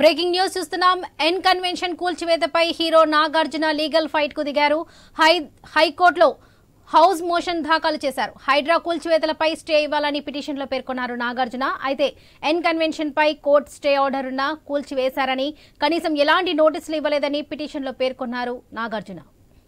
Breaking news చూస్తున్నాం N Convention కూల్చివేతపై hero Nagarjuna legal fight కు దిగారు హై హైకోర్టులో హౌస్ మోషన్ దాఖలు చేశారు హైడ్రా కూల్చివేతలపై స్టే ఇవ్వాలని పిటిషన్లో పేర్కొన్నారు నాగార్జున అయితే ఎన్ కన్వెన్షన్ పై కోర్టు స్టే ఆర్డర్ ఉన్న కూల్చివేశారని కనీసం ఎలాంటి నోటీసులు ఇవ్వలేదని పిటిషన్లో పేర్కొన్నారు నాగార్జున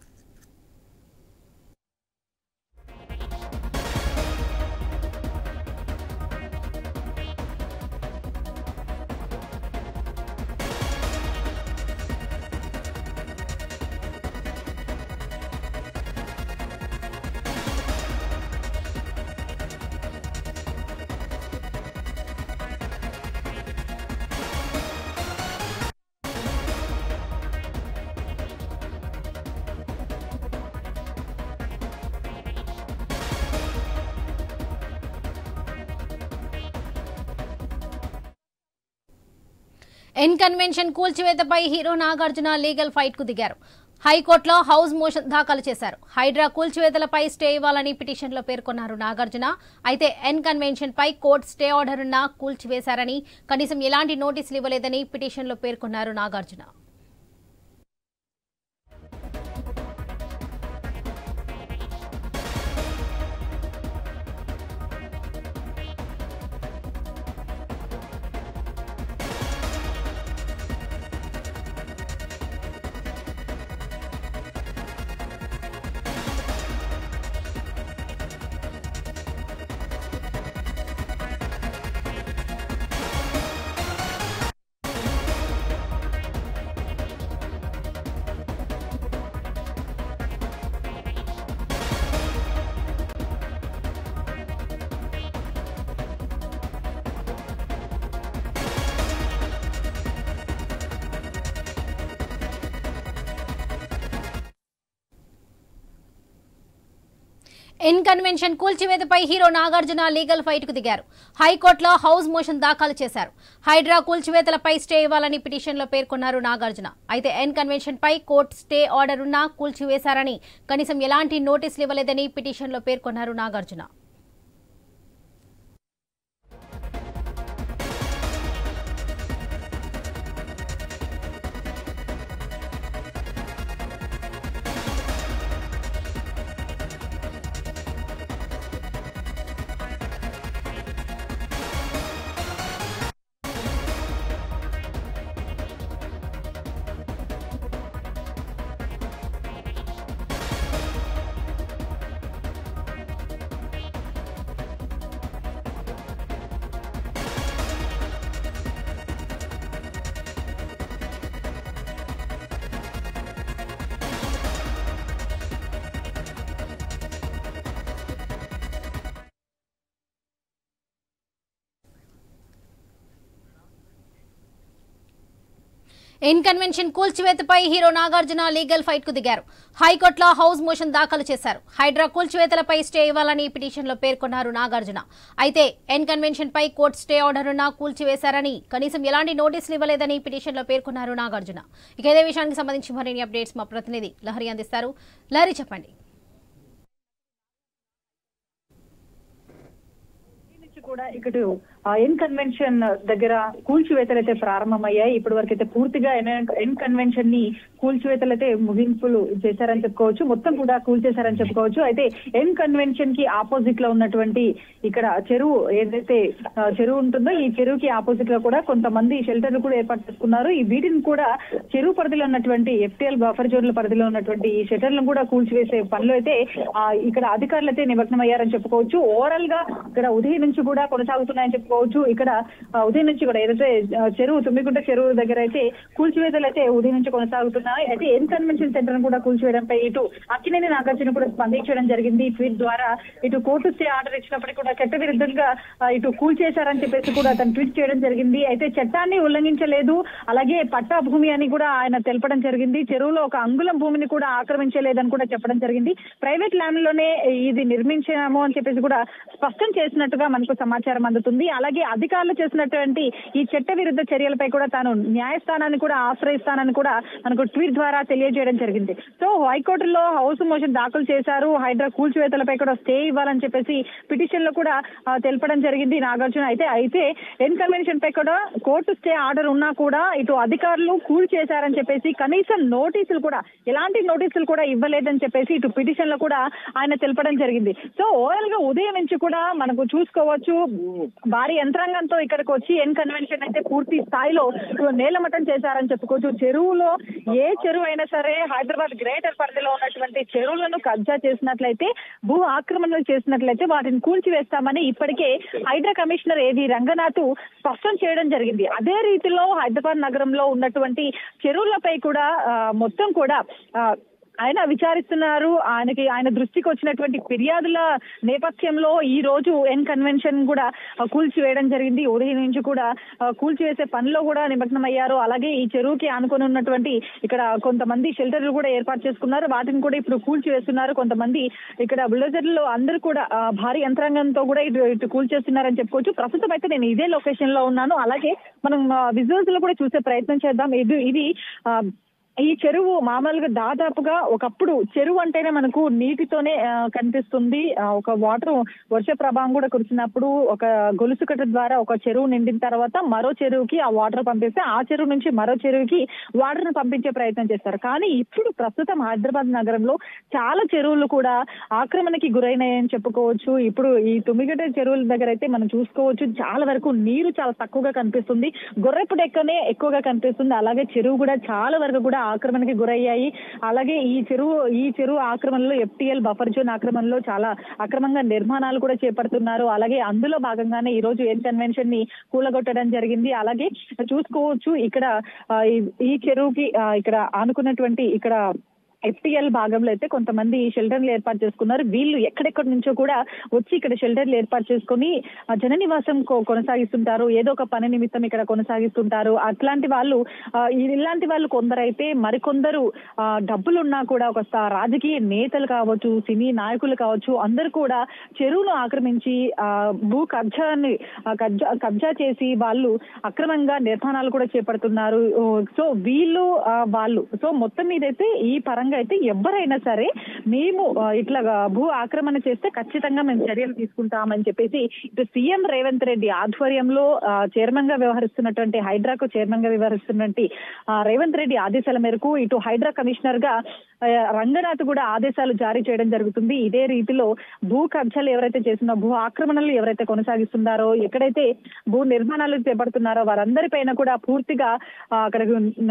ఎన్ కన్వెన్షన్ కూల్చివేతపై హీరో నాగార్జున లీగల్ ఫైట్ కు దిగారు హైకోర్టులో హౌస్ మోషన్ దాఖలు చేశారు హైడ్రా కూల్చివేతలపై స్టే ఇవ్వాలని పిటిషన్లో పేర్కొన్నారు నాగార్జున అయితే ఎన్ కన్వెన్షన్ పై కోర్టు స్టే ఆర్డర్ ఉన్న కూల్చివేశారని కనీసం ఎలాంటి నోటీసులు ఇవ్వలేదని పిటిషన్లో పేర్కొన్నారు నాగార్జున ఎన్ కన్వెన్షన్ కూల్చివేతపై హీరో నాగార్జున లీగల్ ఫైట్ కు దిగారు హైకోర్టులో హౌస్ మోషన్ దాఖలు చేశారు హైడ్రా కూల్చివేతలపై స్టే ఇవ్వాలని పిటిషన్లో పేర్కొన్నారు నాగార్జున అయితే ఎన్ కన్వెన్షన్ పై కోర్టు స్టే ఆర్డర్ ఉన్నా కూల్చివేశారని కనీసం ఎలాంటి నోటీసులు ఇవ్వలేదని పిటిషన్లో పేర్కొన్నారు నాగార్జున ఎన్ కన్వెన్షన్ కూల్చివేతపై హీరో నాగార్జున లీగల్ ఫైట్ కు దిగారు హైకోర్టులో హౌస్ మోషన్ దాఖలు చేశారు హైడ్రా కూల్చివేతలపై స్టే ఇవ్వాలని పిటిషన్లో పేర్కొన్నారు నాగార్జున అయితే ఎన్ కన్వెన్షన్ పై కోర్టు స్టే ఆర్డర్ ఉన్నా కూల్చివేశారని కనీసం ఎలాంటి నోటీసులు ఇవ్వలేదని పిటిషన్లో పేర్కొన్నారు నాగార్జున ఇక ఇదే విషయానికి సంబంధించి మరిన్ని అప్డేట్స్ మా ప్రతినిధి లహరి అందిస్తారు లహరి చెప్పండి నుంచి కూడా ఇక్కడ ఎన్ కన్వెన్షన్ దగ్గర కూల్చివేతలు అయితే ప్రారంభమయ్యాయి ఇప్పటి వరకు అయితే పూర్తిగా ఎన్ కన్వెన్షన్ ని కూల్చివేతలు అయితే ముగింపులు చేశారని చెప్పుకోవచ్చు మొత్తం కూడా కూల్చేశారని చెప్పుకోవచ్చు అయితే ఎన్ కన్వెన్షన్ కి ఆపోజిట్ లో ఉన్నటువంటి ఇక్కడ చెరువు ఏదైతే ఆ, చెరువు ఉంటుందో ఈ చెరువుకి ఆపోజిట్ లో కూడా కొంతమంది షెల్టర్లు కూడా ఏర్పాటు చేసుకున్నారు ఈ వీటిని కూడా చెరువు పరిధిలో ఉన్నటువంటి ఎఫ్టీఎల్ బఫర్ జోన్ల పరిధిలో ఉన్నటువంటి ఈ షెటర్లను కూడా కూల్చివేసే పనులు అయితే ఆ, ఇక్కడ అధికారులు అయితే నిమగ్నం అయ్యారని చెప్పుకోవచ్చు ఓవరాల్ గా ఇక్కడ ఉదయం నుంచి కూడా కొనసాగుతున్నాయని చెప్పుకోవచ్చు ఇక్కడ ఆ, ఉదయం నుంచి కూడా ఏదైతే ఆ, చెరువు తుమ్మిగుంట చెరువు దగ్గర అయితే కూల్చివేతలు అయితే ఉదయం నుంచి కొనసాగుతున్నాయి అయితే ఎన్ కన్వెన్షన్ సెంటర్ కూడా కూల్చివేయడంపై ఇటు అక్కినేని నాగార్జున కూడా స్పందించడం జరిగింది ట్వీట్ ద్వారా ఇటు కోర్టు స్టే ఆర్డర్ ఇచ్చినప్పటికీ కూడా చట్టవిరుద్ధంగా ఆ, ఇటు కూల్చేశారని చెప్పేసి కూడా అతను ట్వీట్ చేయడం జరిగింది అయితే చట్టాన్ని ఉల్లంఘించలేదు అలాగే పట్టా భూమి అని కూడా ఆయన తెలపడం జరిగింది చెరువులో ఒక అంగుళం భూమిని కూడా ఆక్రమించలేదని కూడా చెప్పడం జరిగింది ప్రైవేట్ ల్యాండ్ లోనే ఇది నిర్మించాము అని చెప్పేసి కూడా స్పష్టం చేసినట్టుగా మనకు సమాచారం అందుతుంది అలాగే అధికారులు చేసినటువంటి ఈ చట్ట విరుద్ధ చర్యలపై కూడా తాను న్యాయస్థానాన్ని కూడా ఆశ్రయిస్తానని కూడా మనకు ట్వీట్ ద్వారా తెలియజేయడం జరిగింది సో హైకోర్టులో హౌస్ మోషన్ దాఖలు చేశారు హైడ్రా కూల్చివేతలపై కూడా స్టే ఇవ్వాలని చెప్పేసి పిటిషన్ లో కూడా ఆ, తెలపడం జరిగింది నాగార్జున అయితే అయితే ఎన్ కన్వెన్షన్ పై కూడా కోర్టు స్టే ఆర్డర్ ఉన్నా కూడా ఇటు అధికారులు కూల్ చేశారని చెప్పేసి కనీసం నోటీసులు కూడా ఎలాంటి నోటీసులు కూడా ఇవ్వలేదని చెప్పేసి ఇటు పిటిషన్ లో కూడా ఆయన తెలపడం జరిగింది సో ఓవరాల్ గా ఉదయం నుంచి కూడా మనకు చూసుకోవచ్చు భారీ యంత్రాంగంతో ఇక్కడికి వచ్చి ఎన్ కన్వెన్షన్ అయితే పూర్తి స్థాయిలో నేలమట్టం చేశారని చెప్పుకోవచ్చు చెరువులో ఏ చెరువు అయినా సరే హైదరాబాద్ గ్రేటర్ పరిధిలో ఉన్నటువంటి చెరువులను కబ్జా చేసినట్లయితే భూ ఆక్రమణలు చేసినట్లయితే వాటిని కూల్చివేస్తామని ఇప్పటికే హైడ్రా కమిషనర్ ఏది రంగనాథ్ స్పష్టం చేయడం జరిగింది అదే రీతిలో హైదరాబాద్ నగరంలో ఉన్నటువంటి చెరువులపై కూడా ఆ, మొత్తం కూడా ఆ, ఆయన విచారిస్తున్నారు ఆయనకి ఆయన దృష్టికి వచ్చినటువంటి ఫిర్యాదుల నేపథ్యంలో ఈ రోజు ఎన్ కన్వెన్షన్ కూడా ఆ, కూల్చివేయడం జరిగింది ఉదయం నుంచి కూడా ఆ, కూల్చివేసే పనిలో కూడా నిమగ్నమయ్యారు అలాగే ఈ చెరువుకి ఆనుకొని ఉన్నటువంటి ఇక్కడ కొంతమంది షెల్టర్లు కూడా ఏర్పాటు చేసుకున్నారు వాటిని కూడా ఇప్పుడు కూల్చివేస్తున్నారు కొంతమంది ఇక్కడ బుల్డోజర్లు అందరూ కూడా ఆ, భారీ యంత్రాంగంతో కూడా ఇటు ఇటు కూల్చేస్తున్నారని చెప్పుకోవచ్చు ప్రస్తుతం అయితే నేను ఇదే లొకేషన్ లో ఉన్నాను అలాగే మనం విజువల్స్ లో కూడా చూసే ప్రయత్నం చేద్దాం ఇది ఇది ఆ, ఈ చెరువు మామూలుగా దాదాపుగా ఒకప్పుడు చెరువు అంటేనే మనకు నీటితోనే ఆ, కనిపిస్తుంది ఆ, ఒక వాటర్ వర్ష ప్రభావం కూడా కురిసినప్పుడు ఒక గొలుసు కట్ట ద్వారా ఒక చెరువు నిండిన తర్వాత మరో చెరువుకి ఆ వాటర్ పంపిస్తే ఆ చెరువు నుంచి మరో చెరువుకి వాటర్ ను పంపించే ప్రయత్నం చేస్తారు కానీ ఇప్పుడు ప్రస్తుతం హైదరాబాద్ నగరంలో చాలా చెరువులు కూడా ఆక్రమణకి గురైనాయని చెప్పుకోవచ్చు ఇప్పుడు ఈ తుమ్మిగడ్డ చెరువుల దగ్గర అయితే మనం చూసుకోవచ్చు చాలా వరకు నీరు చాలా తక్కువగా కనిపిస్తుంది గొర్రెపు డెక్కనే ఎక్కువగా కనిపిస్తుంది అలాగే చెరువు కూడా చాలా వరకు కూడా ఆక్రమణకి గురయ్యాయి అలాగే ఈ చెరువు ఈ చెరువు ఆక్రమణలో ఎఫ్టీఎల్ బఫర్ జోన్ ఆక్రమణలో చాలా అక్రమంగా నిర్మాణాలు కూడా చేపడుతున్నారు అలాగే అందులో భాగంగానే ఈ రోజు ఎన్ కన్వెన్షన్ ని కూలగొట్టడం జరిగింది అలాగే చూసుకోవచ్చు ఇక్కడ ఆ, ఈ- ఈ చెరువుకి ఆ, ఇక్కడ ఆనుకున్నటువంటి ఇక్కడ ఎఫ్టీఎల్ భాగంలో అయితే కొంతమంది షెల్టర్లు ఏర్పాటు చేసుకున్నారు వీళ్ళు ఎక్కడెక్కడి నుంచో కూడా వచ్చి ఇక్కడ షెల్టర్లు ఏర్పాటు చేసుకొని ఆ, జన నివాసం కొ- కొనసాగిస్తుంటారు ఏదో ఒక పని నిమిత్తం ఇక్కడ కొనసాగిస్తుంటారు అట్లాంటి వాళ్ళు ఆ, ఇలాంటి వాళ్ళు కొందరైతే మరికొందరు ఆ, డబ్బులున్నా కూడా ఒక స- రాజకీయ నేతలు కావచ్చు సినీ నాయకులు కావచ్చు అందరూ కూడా చెరువును ఆక్రమించి ఆ, భూ కబ్జాన్ని ఆ, కబ్జా కబ్జా చేసి వాళ్ళు అక్రమంగా నిర్మాణాలు కూడా చేపడుతున్నారు ఓ, సో వీళ్ళు ఆ, వాళ్ళు సో మొత్తం మీదైతే ఈ పరంగా అయితే ఎవరైనా సరే మేము ఆ, ఇట్లా భూ ఆక్రమణ చేస్తే ఖచ్చితంగా మేము చర్యలు తీసుకుంటామని చెప్పేసి ఇటు సీఎం రేవంత్ రెడ్డి ఆధ్వర్యంలో ఆ, చైర్మన్ గా వ్యవహరిస్తున్నటువంటి హైడ్రాకు చైర్మన్ గా వ్యవహరిస్తున్నటువంటి ఆ, రేవంత్ రెడ్డి ఆదేశాల మేరకు ఇటు హైడ్రా కమిషనర్ గా ఆ, రంగనాథ్ కూడా ఆదేశాలు జారీ చేయడం జరుగుతుంది ఇదే రీతిలో భూ కబ్జాలు ఎవరైతే చేస్తున్నా భూ ఆక్రమణలు ఎవరైతే కొనసాగిస్తున్నారో ఎక్కడైతే భూ నిర్మాణాలు చేపడుతున్నారో వారందరిపైన కూడా పూర్తిగా ఆ, అక్కడ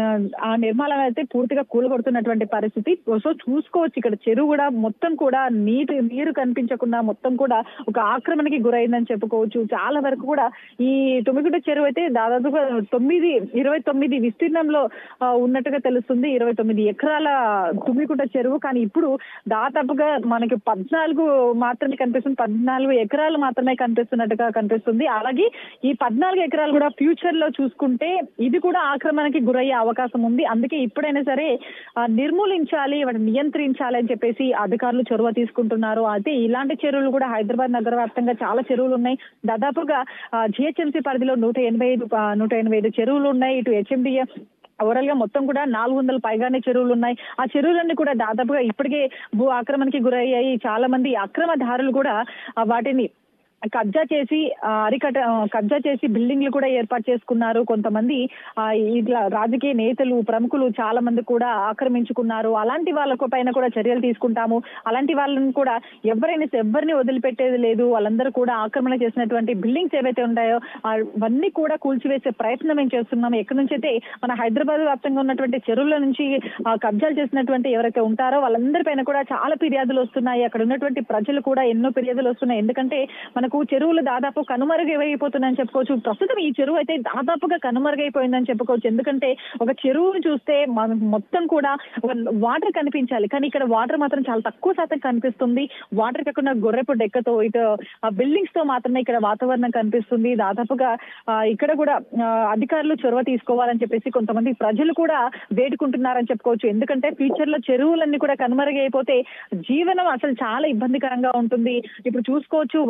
ఆ నిర్మాణాలు అయితే పూర్తిగా కూలగొడుతున్నటువంటి పరిస్థితి సో చూసుకోవచ్చు ఇక్కడ చెరువు కూడా మొత్తం కూడా నీటి నీరు కనిపించకుండా మొత్తం కూడా ఒక ఆక్రమణకి గురైందని చెప్పుకోవచ్చు చాలా వరకు కూడా ఈ తుమ్మిగుడ్డ చెరువు అయితే దాదాపుగా తొమ్మిది ఇరవై తొమ్మిది విస్తీర్ణంలో ఆ, ఉన్నట్టుగా తెలుస్తుంది ఇరవై తొమ్మిది ఎకరాల తుమ్మిగుడ్డ చెరువు కానీ ఇప్పుడు దాదాపుగా మనకి పద్నాలుగు మాత్రమే కనిపిస్తుంది పద్నాలుగు ఎకరాలు మాత్రమే కనిపిస్తున్నట్టుగా కనిపిస్తుంది అలాగే ఈ పద్నాలుగు ఎకరాలు కూడా ఫ్యూచర్ లో చూసుకుంటే ఇది కూడా ఆక్రమణకి గురయ్యే అవకాశం ఉంది అందుకే ఇప్పుడైనా సరే ఆ, నిర్మూలించాలి వాటిని నియంత్రించాలి అని చెప్పేసి అధికారులు చొరవ తీసుకుంటున్నారు అయితే ఇలాంటి చెరువులు కూడా హైదరాబాద్ నగర వ్యాప్తంగా చాలా చెరువులు ఉన్నాయి దాదాపుగా జిహెచ్ఎంసీ పరిధిలో నూట ఎనభై ఐదు ఆ, నూట ఎనభై ఐదు చెరువులు ఉన్నాయి ఇటు హెచ్ఎండిఏ ఓవరాల్ గా మొత్తం కూడా నాలుగు వందల పైగానే చెరువులు ఉన్నాయి ఆ చెరువులన్నీ కూడా దాదాపుగా ఇప్పటికే భూ ఆక్రమణకి గురయ్యాయి చాలా మంది అక్రమదారులు కూడా ఆ, వాటిని కబ్జా చేసి ఆ, అరికట ఆ, కబ్జా చేసి బిల్డింగ్లు కూడా ఏర్పాటు చేసుకున్నారు కొంతమంది ఆ, ఇట్లా రాజకీయ నేతలు ప్రముఖులు చాలా మంది కూడా ఆక్రమించుకున్నారు అలాంటి వాళ్ళ పైన కూడా చర్యలు తీసుకుంటాము అలాంటి వాళ్ళని కూడా ఎవరైనా ఎవరిని వదిలిపెట్టేది లేదు వాళ్ళందరూ కూడా ఆక్రమణ చేసినటువంటి బిల్డింగ్స్ ఏవైతే ఉన్నాయో అవన్నీ కూడా కూల్చివేసే ప్రయత్నం మేము చేస్తున్నాము ఎక్కడి నుంచి అయితే మన హైదరాబాద్ వ్యాప్తంగా ఉన్నటువంటి చెరువుల నుంచి ఆ, కబ్జాలు చేసినటువంటి ఎవరైతే ఉంటారో వాళ్ళందరి పైన కూడా చాలా ఫిర్యాదులు వస్తున్నాయి అక్కడ ఉన్నటువంటి ప్రజలు కూడా ఎన్నో ఫిర్యాదులు వస్తున్నాయి ఎందుకంటే మనకు చెరువులు దాదాపు కనుమరుగైపోతున్నాయని చెప్పుకోవచ్చు ప్రస్తుతం ఈ చెరువు అయితే దాదాపుగా కనుమరుగైపోయిందని చెప్పుకోవచ్చు ఎందుకంటే ఒక చెరువును చూస్తే మనం మొత్తం కూడా వాటర్ కనిపించాలి కానీ ఇక్కడ వాటర్ మాత్రం చాలా తక్కువ శాతం కనిపిస్తుంది వాటర్ కాకుండా గొర్రెపు డెక్కతో ఇటు బిల్డింగ్స్ తో మాత్రమే ఇక్కడ వాతావరణం కనిపిస్తుంది దాదాపుగా ఆ, ఇక్కడ కూడా ఆ, అధికారులు చొరవ తీసుకోవాలని చెప్పేసి కొంతమంది ప్రజలు కూడా వేడుకుంటున్నారని చెప్పుకోవచ్చు ఎందుకంటే ఫ్యూచర్ లో చెరువులన్నీ కూడా కనుమరుగైపోతే జీవనం అసలు చాలా ఇబ్బందికరంగా ఉంటుంది ఇప్పుడు చూసుకోవచ్చు వర్షాకాలం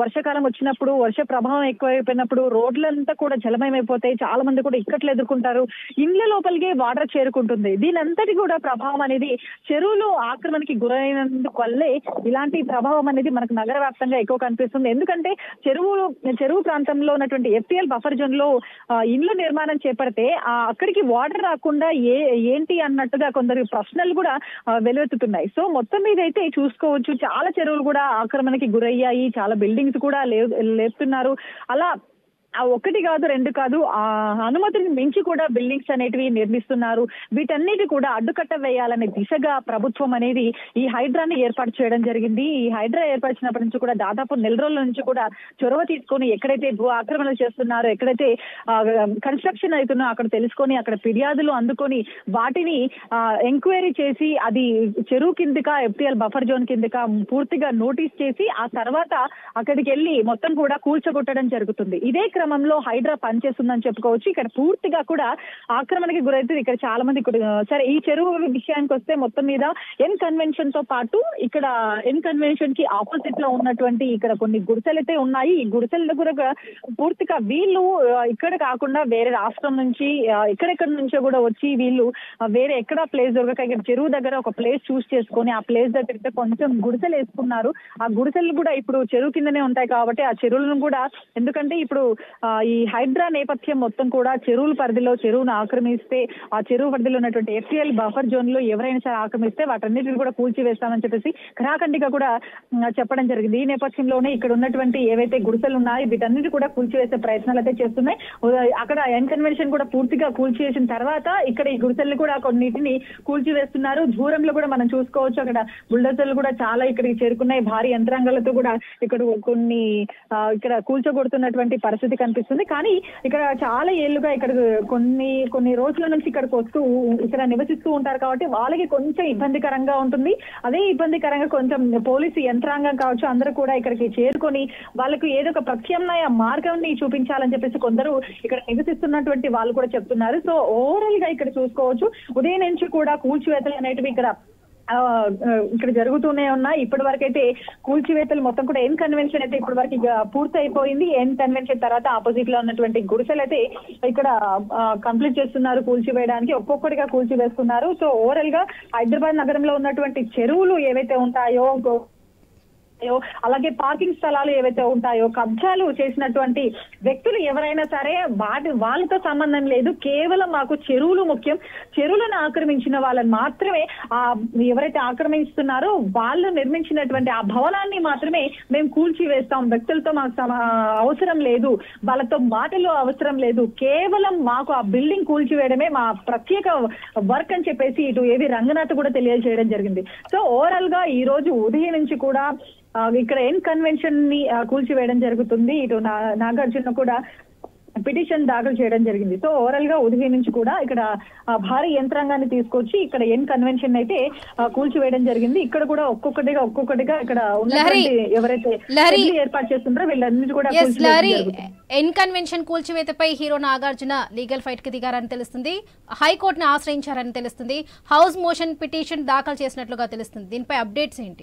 వచ్చినప్పుడు వర్ష ప్రభావం ఎక్కువైపోయినప్పుడు రోడ్లంతా కూడా జలమయమైపోతాయి చాలా మంది కూడా ఇక్కట్లు ఎదుర్కొంటారు ఇండ్ల లోపలికి వాటర్ చేరుకుంటుంది దీని అంతటి కూడా ప్రభావం అనేది చెరువులు ఆక్రమణకి గురైనందుకు వల్లే ఇలాంటి ప్రభావం అనేది మనకు నగర వ్యాప్తంగా ఎక్కువ కనిపిస్తుంది ఎందుకంటే చెరువులు చెరువు ప్రాంతంలో ఉన్నటువంటి ఎఫ్టీఎల్ బఫర్ జోన్ లో ఆ, ఇండ్ల నిర్మాణం చేపడితే ఆ, అక్కడికి వాటర్ రాకుండా ఏ ఏంటి అన్నట్టుగా కొందరు ప్రశ్నలు కూడా ఆ, వెలువెత్తుతున్నాయి సో మొత్తం మీద అయితే చూసుకోవచ్చు చాలా చెరువులు కూడా ఆక్రమణకి గురయ్యాయి చాలా బిల్డింగ్స్ కూడా లే- లేపుతున్నారు అలా ఆ ఒకటి కాదు రెండు కాదు ఆ అనుమతిని మించి కూడా బిల్డింగ్స్ అనేటివి నిర్మిస్తున్నారు వీటన్నిటి కూడా అడ్డుకట్ట వేయాలనే దిశగా ప్రభుత్వం అనేది ఈ హైడ్రాని ఏర్పాటు చేయడం జరిగింది ఈ హైడ్రా ఏర్పరిచినప్పటి నుంచి కూడా దాదాపు నెల రోజుల నుంచి కూడా చొరవ తీసుకొని ఎక్కడైతే భూ ఆక్రమణలు చేస్తున్నారో ఎక్కడైతే కన్స్ట్రక్షన్ అవుతుందో అక్కడ తెలుసుకొని అక్కడ ఫిర్యాదులు అందుకొని వాటిని ఎంక్వైరీ చేసి అది చెరువు కిందక ఎఫ్టీఎల్ బఫర్ జోన్ కిందక పూర్తిగా నోటీస్ చేసి ఆ తర్వాత అక్కడికి వెళ్ళి మొత్తం కూడా కూల్చగొట్టడం జరుగుతుంది ఇదే క్రమంలో హైడ్రా పనిచేస్తుందని చెప్పుకోవచ్చు ఇక్కడ పూర్తిగా కూడా ఆక్రమణకి గురైతుంది ఇక్కడ చాలా మంది ఇక్కడ, ఆ, సరే ఈ చెరువు విషయానికి వస్తే మొత్తం మీద ఎన్ కన్వెన్షన్ తో పాటు ఇక్కడ ఎన్ కన్వెన్షన్ కి ఆపోజిట్ లో ఉన్నటువంటి ఇక్కడ కొన్ని గుడిసెలు అయితే ఉన్నాయి ఈ గుడిసెల దగ్గర కూడా పూర్తిగా వీళ్ళు ఆ, ఇక్కడ కాకుండా వేరే రాష్ట్రం నుంచి ఆ, ఎక్కడెక్కడ నుంచో కూడా వచ్చి వీళ్ళు ఆ, వేరే ఎక్కడ ప్లేస్ దొరకక ఇక్కడ చెరువు దగ్గర ఒక ప్లేస్ చూస్ చేసుకొని ఆ ప్లేస్ దగ్గర కొంచెం గుడిసెలు వేసుకున్నారు ఆ గుడిసెలు కూడా ఇప్పుడు చెరువు కిందనే ఉంటాయి కాబట్టి ఆ చెరువులను కూడా ఎందుకంటే ఇప్పుడు ఆ, ఈ హైడ్రా నేపథ్యం మొత్తం కూడా చెరువుల పరిధిలో చెరువును ఆక్రమిస్తే ఆ చెరువు పరిధిలో ఉన్నటువంటి ఎఫ్టీఎల్ బఫర్ జోన్ లో ఎవరైనా సరే ఆక్రమిస్తే వాటన్నిటిని కూడా కూల్చివేస్తామని చెప్పేసి ఖరాఖండిగా కూడా ఉమ్, చెప్పడం జరిగింది ఈ నేపథ్యంలోనే ఇక్కడ ఉన్నటువంటి ఏవైతే గుడిసెలు ఉన్నాయో వీటన్నిటి కూడా కూల్చివేసే ప్రయత్నాలు అయితే చేస్తున్నాయి ఉద- అక్కడ ఎన్ కన్వెన్షన్ కూడా పూర్తిగా కూల్చివేసిన తర్వాత ఇక్కడ ఈ గుడిసెలు కూడా కొన్నిటిని కూల్చివేస్తున్నారు దూరంలో కూడా మనం చూసుకోవచ్చు అక్కడ బుల్డోజర్లు కూడా చాలా ఇక్కడికి చేరుకున్నాయి భారీ యంత్రాంగాలతో కూడా ఇక్కడ కొన్ని ఆ, ఇక్కడ కూల్చగొడుతున్నటువంటి పరిస్థితి కనిపిస్తుంది కానీ ఇక్కడ చాలా ఏళ్లుగా ఇక్కడ కొన్ని కొన్ని రోజుల నుంచి ఇక్కడికి వస్తూ ఇక్కడ నివసిస్తూ ఉంటారు కాబట్టి వాళ్ళకి కొంచెం ఇబ్బందికరంగా ఉంటుంది అదే ఇబ్బందికరంగా కొంచెం పోలీసు యంత్రాంగం కావచ్చు అందరూ కూడా ఇక్కడికి చేరుకొని వాళ్ళకు ఏదో ఒక ప్రత్యామ్నాయ మార్గాన్ని చూపించాలని చెప్పేసి కొందరు ఇక్కడ నివసిస్తున్నటువంటి వాళ్ళు కూడా చెప్తున్నారు సో ఓవరాల్ గా ఇక్కడ చూసుకోవచ్చు ఉదయం నుంచి కూడా కూల్చివేతలు అనేటివి ఇక్కడ ఆ, ఆ, ఇక్కడ జరుగుతూనే ఉన్నాయి ఇప్పటి వరకు అయితే కూల్చివేతలు మొత్తం కూడా ఎన్ కన్వెన్షన్ అయితే ఇప్పటి వరకు ఇక పూర్తి అయిపోయింది ఎన్ కన్వెన్షన్ తర్వాత ఆపోజిట్ లో ఉన్నటువంటి గుడిసెలు అయితే ఇక్కడ కంప్లీట్ చేస్తున్నారు కూల్చివేయడానికి ఒక్కొక్కటిగా కూల్చివేస్తున్నారు సో ఓవరాల్ గా హైదరాబాద్ నగరంలో ఉన్నటువంటి చెరువులు ఏవైతే ఉంటాయో గో- ఉంటాయో, అలాగే పార్కింగ్ స్థలాలు ఏవైతే ఉంటాయో కబ్జాలు చేసినటువంటి వ్యక్తులు ఎవరైనా సరే వాటి వాళ్ళతో సంబంధం లేదు కేవలం మాకు చెరువులు ముఖ్యం చెరువులను ఆక్రమించిన వాళ్ళని మాత్రమే ఆ ఎవరైతే ఆక్రమిస్తున్నారో వాళ్ళు నిర్మించినటువంటి ఆ భవనాన్ని మాత్రమే మేము కూల్చివేస్తాం వ్యక్తులతో మాకు సమ- అవసరం లేదు వాళ్ళతో మాటలు అవసరం లేదు కేవలం మాకు ఆ బిల్డింగ్ కూల్చివేయడమే మా ప్రత్యేక వర్క్ అని చెప్పేసి ఇటు ఏవి రంగనాథ్ కూడా తెలియజేయడం జరిగింది సో ఓవరాల్ గా ఈ రోజు ఉదయం నుంచి కూడా ఆ, ఇక్కడ ఎన్ కన్వెన్షన్ ని ఆ, కూల్చివేయడం జరుగుతుంది ఇటు నా- నాగార్జున కూడా పిటిషన్ దాఖలు చేయడం జరిగింది సో ఓవరాల్ గా ఉదయం నుంచి కూడా ఇక్కడ ఆ, భారీ యంత్రాంగాన్ని తీసుకొచ్చి ఇక్కడ ఎన్ కన్వెన్షన్ అయితే ఆ, కూల్చివేయడం జరిగింది ఇక్కడ కూడా ఒక్కొక్కటిగా ఒక్కొక్కటిగా ఇక్కడ ఉన్నటువంటి ఎవరైతే లహరి. పెళ్లి ఏర్పాటు చేస్తున్నారో వీళ్ళందరూ కూడా ఎస్ కూల్చివేయడం లారీ జరుగుతుంది. ఎన్ కన్వెన్షన్ కూల్చివేతపై హీరో నాగార్జున లీగల్ ఫైట్ కి దిగారని తెలుస్తుంది హైకోర్టును ఆశ్రయించారని తెలుస్తుంది హౌస్ మోషన్ పిటిషన్ దాఖలు చేసినట్లుగా తెలుస్తుంది దీనిపై అప్డేట్స్ ఏంటి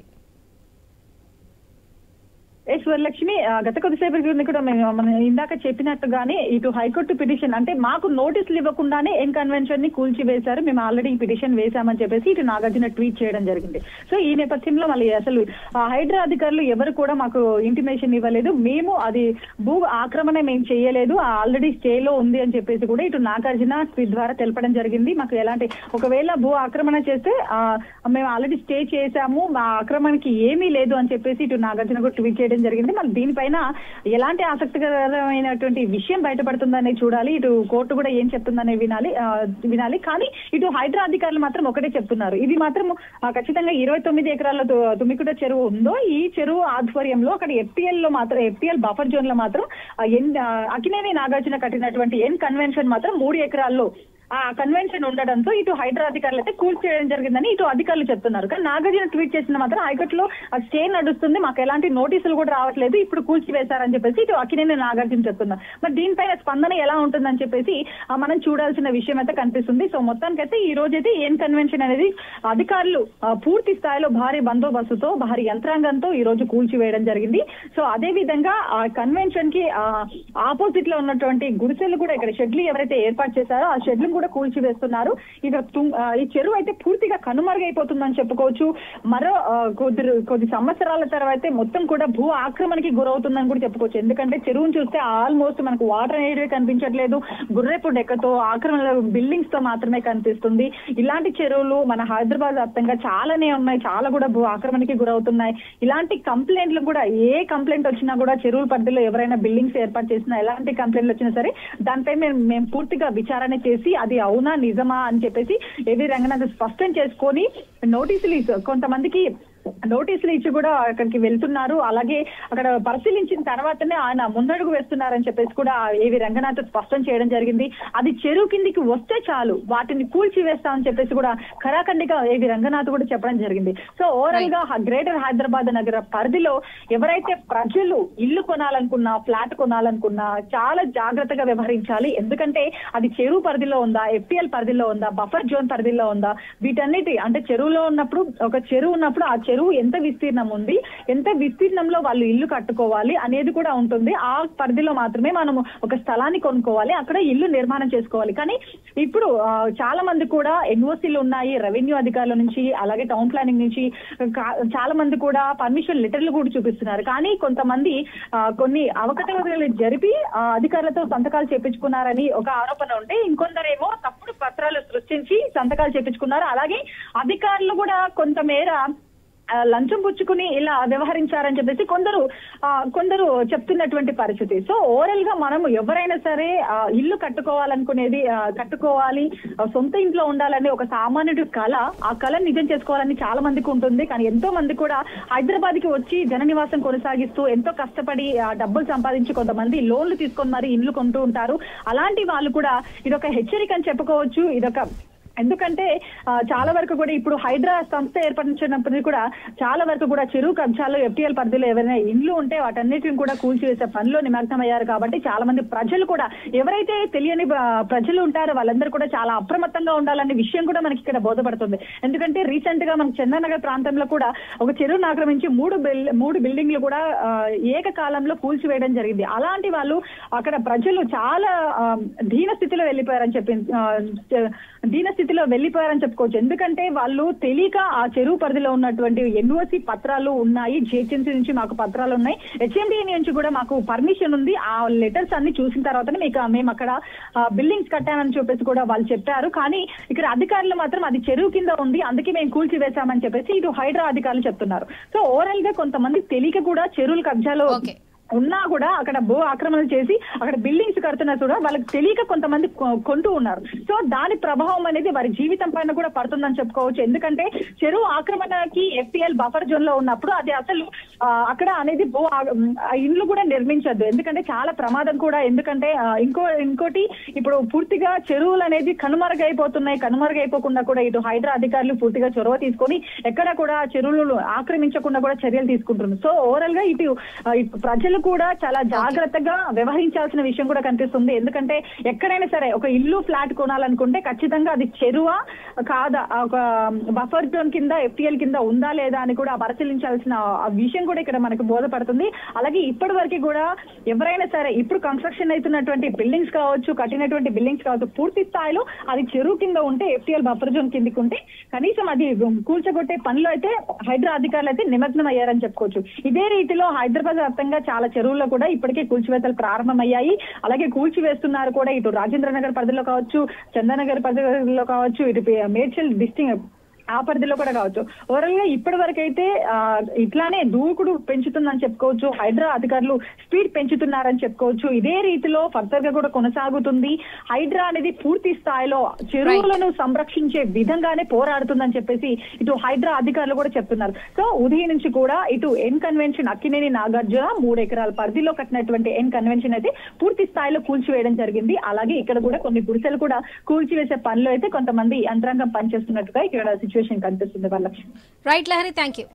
ఎస్ వరలక్ష్మి ఆ, గత కొద్దిసేపటి క్రితం కూడా మేము మనం ఇందాక చెప్పినట్టుగానే ఇటు హైకోర్టు పిటిషన్ అంటే మాకు నోటీసులు ఇవ్వకుండానే ఎన్ కన్వెన్షన్ ని కూల్చివేశారు మేము ఆల్రెడీ ఈ పిటిషన్ వేశామని చెప్పేసి ఇటు నాగార్జున ట్వీట్ చేయడం జరిగింది సో ఈ నేపథ్యంలో మళ్ళీ అసలు ఆ హైడ్రా అధికారులు ఎవరు కూడా మాకు ఇంటిమేషన్ ఇవ్వలేదు మేము అది భూ ఆక్రమణ మేము చేయలేదు ఆల్రెడీ స్టేలో ఉంది అని చెప్పేసి కూడా ఇటు నాగార్జున ట్వీట్ ద్వారా తెలపడం జరిగింది మాకు ఎలాంటి ఒకవేళ భూ ఆక్రమణ చేస్తే ఆ, మేము ఆల్రెడీ స్టే చేశాము మా ఆక్రమణకి ఏమీ లేదు అని చెప్పేసి ఇటు నాగార్జున కూడా ట్వీట్ చేయడం జరిగింది మళ్ళీ దీనిపైన ఎలాంటి ఆసక్తికరమైనటువంటి విషయం బయటపడుతుందనే చూడాలి ఇటు కోర్టు కూడా ఏం చెప్తుందనే వినాలి ఆ, వినాలి కానీ ఇటు హైడ్రా అధికారులు మాత్రం ఒకటే చెప్తున్నారు ఇది మాత్రం ఆ, ఖచ్చితంగా ఇరవై తొమ్మిది ఎకరాల తు- తుమ్మికుట చెరువు ఉందో ఈ చెరువు ఆధ్వర్యంలో అక్కడ ఎఫ్టీఎల్ లో మాత్రం ఎఫ్టీఎల్ బఫర్ జోన్ లో మాత్రం ఆ, ఎన్ ఆ, అకినేని నాగార్జున కట్టినటువంటి ఎన్ కన్వెన్షన్ మాత్రం మూడు ఎకరాల్లో ఆ కన్వెన్షన్ ఉండడంతో ఇటు హైడ్రా అధికారులు అయితే కూల్ చేయడం జరిగిందని ఇటు అధికారులు చెప్తున్నారు కానీ నాగార్జున ట్వీట్ చేసిన మాత్రం హైకోర్టులో ఆ స్టే నడుస్తుంది మాకు ఎలాంటి నోటీసులు కూడా రావట్లేదు ఇప్పుడు కూల్చివేశారని చెప్పేసి ఇటు అక్కినేని నాగార్జున చెప్తున్నారు మరి దీనిపైన స్పందన ఎలా ఉంటుందని చెప్పేసి ఆ, మనం చూడాల్సిన విషయం అయితే కనిపిస్తుంది సో మొత్తానికైతే ఈ రోజు అయితే ఏం కన్వెన్షన్ అనేది అధికారులు ఆ, పూర్తి స్థాయిలో భారీ బందోబస్తుతో భారీ యంత్రాంగంతో ఈ రోజు కూల్చివేయడం జరిగింది సో అదే విధంగా ఆ కన్వెన్షన్ కి ఆపోజిట్ లో ఉన్నటువంటి గుడిసెలు కూడా ఇక్కడ షెడ్లు ఎవరైతే ఏర్పాటు చేశారో ఆ షెడ్లు కూడా కూల్చివేస్తున్నారు ఇక తుం- ఆ, ఈ చెరువు అయితే పూర్తిగా కనుమరుగైపోతుందని చెప్పుకోవచ్చు మరో ఆ, కొద్ది రో- కొద్ది సంవత్సరాల తర్వాత అయితే మొత్తం కూడా భూ ఆక్రమణకి గురవుతుందని కూడా చెప్పుకోవచ్చు ఎందుకంటే చెరువును చూస్తే ఆల్మోస్ట్ మనకు వాటర్ అనేది కనిపించట్లేదు గుర్రెపు డెక్కతో ఆక్రమణ బిల్డింగ్స్ తో మాత్రమే కనిపిస్తుంది ఇలాంటి చెరువులు మన హైదరాబాద్ వ్యాప్తంగా చాలానే ఉన్నాయి చాలా కూడా భూ ఆక్రమణకి గురవుతున్నాయి ఇలాంటి కంప్లైంట్లు కూడా ఏ కంప్లైంట్ వచ్చినా కూడా చెరువుల పరిధిలో ఎవరైనా బిల్డింగ్స్ ఏర్పాటు చేసినా ఎలాంటి కంప్లైంట్లు వచ్చినా సరే దానిపై మేము మేము పూర్తిగా విచారణ చేసి అది అవునా నిజమా అని చెప్పేసి ఏవి రంగనాథ్ స్పష్టం చేసుకొని నోటీసులు ఇచ్చు కొంతమందికి నోటీసులు ఇచ్చి కూడా అక్కడికి వెళ్తున్నారు అలాగే అక్కడ పరిశీలించిన తర్వాతనే ఆయన ముందడుగు వేస్తున్నారని చెప్పేసి కూడా ఏవి రంగనాథ్ స్పష్టం చేయడం జరిగింది అది చెరువు కిందికి వస్తే చాలు వాటిని కూల్చివేస్తామని చెప్పేసి కూడా ఖరాఖండిగా ఏవి రంగనాథ్ కూడా చెప్పడం జరిగింది సో ఓవరాల్ గా గ్రేటర్ హైదరాబాద్ నగర పరిధిలో ఎవరైతే ప్రజలు ఇల్లు కొనాలనుకున్నా ఫ్లాట్ కొనాలనుకున్నా చాలా జాగ్రత్తగా వ్యవహరించాలి ఎందుకంటే అది చెరువు పరిధిలో ఉందా ఎఫ్టిఎల్ పరిధిలో ఉందా బఫర్ జోన్ పరిధిలో ఉందా వీటన్నిటి అంటే చెరువులో ఉన్నప్పుడు ఒక చెరువు ఉన్నప్పుడు ఆ చెరువు ఎంత విస్తీర్ణం ఉంది ఎంత విస్తీర్ణంలో వాళ్ళు ఇల్లు కట్టుకోవాలి అనేది కూడా ఉంటుంది ఆ పరిధిలో మాత్రమే మనము ఒక స్థలాన్ని కొనుక్కోవాలి అక్కడ ఇల్లు నిర్మాణం చేసుకోవాలి కానీ ఇప్పుడు ఆ, చాలా మంది కూడా ఎన్ఓసీలు ఉన్నాయి రెవెన్యూ అధికారుల నుంచి అలాగే టౌన్ ప్లానింగ్ నుంచి కా- చాలా మంది కూడా పర్మిషన్ లెటర్లు కూడా చూపిస్తున్నారు కానీ కొంతమంది ఆ, కొన్ని అవకతవకలు జరిపి ఆ, అధికారులతో సంతకాలు చేపించుకున్నారని ఒక ఆరోపణ ఉంటే ఇంకొందరేమో తప్పుడు పత్రాలు సృష్టించి సంతకాలు చేపించుకున్నారు అలాగే అధికారులు కూడా కొంతమేర ఆ, లంచం పుచ్చుకుని ఇలా వ్యవహరించారని చెప్పేసి కొందరు ఆ, కొందరు చెప్తున్నటువంటి పరిస్థితి సో ఓవరాల్ గా మనం ఎవరైనా సరే ఆ, ఇల్లు కట్టుకోవాలనుకునేది ఆ, కట్టుకోవాలి ఆ, సొంత ఇంట్లో ఉండాలని ఒక సామాన్యుడి కళ ఆ కళ నిజం చేసుకోవాలని చాలా మందికి ఉంటుంది కానీ ఎంతో మంది కూడా హైదరాబాద్ కి వచ్చి జన నివాసం కొనసాగిస్తూ ఎంతో కష్టపడి ఆ, డబ్బులు సంపాదించి కొంతమంది లోన్లు తీసుకొని మరి ఇల్లు కొంటూ ఉంటారు అలాంటి వాళ్ళు కూడా ఇదొక హెచ్చరిక అని చెప్పుకోవచ్చు ఇదొక ఎందుకంటే ఆ, చాలా వరకు కూడా ఇప్పుడు హైడ్రా సంస్థ ఏర్పడించినప్పటికీ కూడా చాలా వరకు కూడా చెరువు కబ్జాలు ఎఫ్టీఎల్ పరిధిలో ఎవరైనా ఇండ్లు ఉంటే వాటన్నిటిని కూడా కూల్చివేసే పనిలో నిమగ్నమయ్యారు కాబట్టి చాలా మంది ప్రజలు కూడా ఎవరైతే తెలియని ఆ, ప్రజలు ఉంటారో వాళ్ళందరూ కూడా చాలా అప్రమత్తంగా ఉండాలనే విషయం కూడా మనకి ఇక్కడ బోధపడుతుంది ఎందుకంటే రీసెంట్ గా మన చందనగర్ ప్రాంతంలో కూడా ఒక చెరువును ఆక్రమించి మూడు బిల్ మూడు బిల్డింగ్లు కూడా ఆ, ఏకకాలంలో కూల్చివేయడం జరిగింది అలాంటి వాళ్ళు అక్కడ ప్రజలు చాలా ఆ, దీన స్థితిలో వెళ్ళిపోయారని చెప్పి ఆ, దీన స్థితిలో వెళ్ళిపోయారని చెప్పుకోవచ్చు ఎందుకంటే వాళ్ళు తెలియక ఆ చెరువు పరిధిలో ఉన్నటువంటి ఎన్ఓసి పత్రాలు ఉన్నాయి జిహెచ్ఎంసీ నుంచి మాకు పత్రాలు ఉన్నాయి హెచ్ఎండి నుంచి కూడా మాకు పర్మిషన్ ఉంది ఆ లెటర్స్ అన్ని చూసిన తర్వాతనే మీకు మేము అక్కడ బిల్డింగ్స్ కట్టామని చెప్పేసి కూడా వాళ్ళు చెప్పారు కానీ ఇక్కడ అధికారులు మాత్రం అది చెరువు కింద ఉంది అందుకే మేము కూల్చివేశామని చెప్పేసి ఇటు హైడ్రా అధికారులు చెప్తున్నారు సో ఓవరాల్ గా కొంతమంది తెలియక కూడా చెరువుల కబ్జాలో Okay. ఉన్నా కూడా అక్కడ భూ ఆక్రమణలు చేసి అక్కడ బిల్డింగ్స్ కడుతున్నా కూడా వాళ్ళకి తెలియక కొంతమంది కొ- కొంటూ ఉన్నారు సో దాని ప్రభావం అనేది వారి జీవితం పైన కూడా పడుతుందని చెప్పుకోవచ్చు ఎందుకంటే చెరువు ఆక్రమణకి ఎఫ్టీఎల్ బఫర్ జోన్ లో ఉన్నప్పుడు అది అసలు ఆ, అక్కడ అనేది భూ ఆ- ఆ ఇండ్లు కూడా నిర్మించద్దు ఎందుకంటే చాలా ప్రమాదం కూడా ఎందుకంటే ఆ, ఇంకో ఇంకోటి ఇప్పుడు పూర్తిగా చెరువులు అనేది కనుమరుగైపోతున్నాయి కనుమరుగైపోకుండా కూడా ఇటు హైడ్రా అధికారులు పూర్తిగా చొరవ తీసుకొని ఎక్కడ కూడా చెరువులు ఆక్రమించకుండా కూడా చర్యలు తీసుకుంటున్నారు సో ఓవరాల్ గా ఇటు ఆ, ఇటు ప్రజలు కూడా చాలా జాగ్రత్తగా వ్యవహరించాల్సిన విషయం కూడా కనిపిస్తుంది ఎందుకంటే ఎక్కడైనా సరే ఒక ఇల్లు ఫ్లాట్ కొనాలనుకుంటే ఖచ్చితంగా అది చెరువా కాదా ఆ ఒక బఫర్ జోన్ కింద ఎఫ్టీఎల్ కింద ఉందా లేదా అని కూడా పరిశీలించాల్సిన ఆ విషయం కూడా ఇక్కడ మనకు బోధపడుతుంది అలాగే ఇప్పటి వరకు కూడా ఎవరైనా సరే ఇప్పుడు కన్స్ట్రక్షన్ అవుతున్నటువంటి బిల్డింగ్స్ కావచ్చు కట్టినటువంటి బిల్డింగ్స్ కావచ్చు పూర్తి స్థాయిలో అది చెరువు కింద ఉంటే ఎఫ్టీఎల్ బఫర్ జోన్ కిందకి ఉంటే కనీసం అది కూల్చగొట్టే పనిలో అయితే హైడ్రా అధికారులు అయితే నిమగ్నం అయ్యారని చెప్పుకోవచ్చు ఇదే రీతిలో హైదరాబాద్ వ్యాప్తంగా చాలా చెరువుల్లో కూడా ఇప్పటికే కూల్చివేతలు ప్రారంభమయ్యాయి అలాగే కూల్చివేస్తున్నారు కూడా ఇటు రాజేంద్ర నగర్ పరిధిలో కావచ్చు చందానగర్ పరిధిలో కావచ్చు ఇటు పే- మేడ్చల్ డిస్టింగ్ ఆ పరిధిలో కూడా కావచ్చు ఓవరాల్ గా ఇప్పటి వరకు అయితే ఆ, ఇట్లానే దూకుడు పెంచుతుందని చెప్పుకోవచ్చు హైడ్రా అధికారులు స్పీడ్ పెంచుతున్నారని చెప్పుకోవచ్చు ఇదే రీతిలో ఫర్దర్ గా కూడా కొనసాగుతుంది హైడ్రా అనేది పూర్తి స్థాయిలో చెరువులను సంరక్షించే విధంగానే పోరాడుతుందని చెప్పేసి ఇటు హైడ్రా అధికారులు కూడా చెప్తున్నారు సో ఉదయం నుంచి కూడా ఇటు ఎన్ కన్వెన్షన్ అక్కినేని నాగార్జున మూడు ఎకరాల పరిధిలో కట్టినటువంటి ఎన్ కన్వెన్షన్ అయితే పూర్తి స్థాయిలో కూల్చివేయడం జరిగింది అలాగే ఇక్కడ కూడా కొన్ని గుడిసెలు కూడా కూల్చివేసే పనిలో అయితే కొంతమంది యంత్రాంగం పనిచేస్తున్నట్టుగా ఇక్కడ సిచ్యువేషన్ కనిపిస్తుంది వాళ్ళకి రైట్ లహరి థ్యాంక్ యూ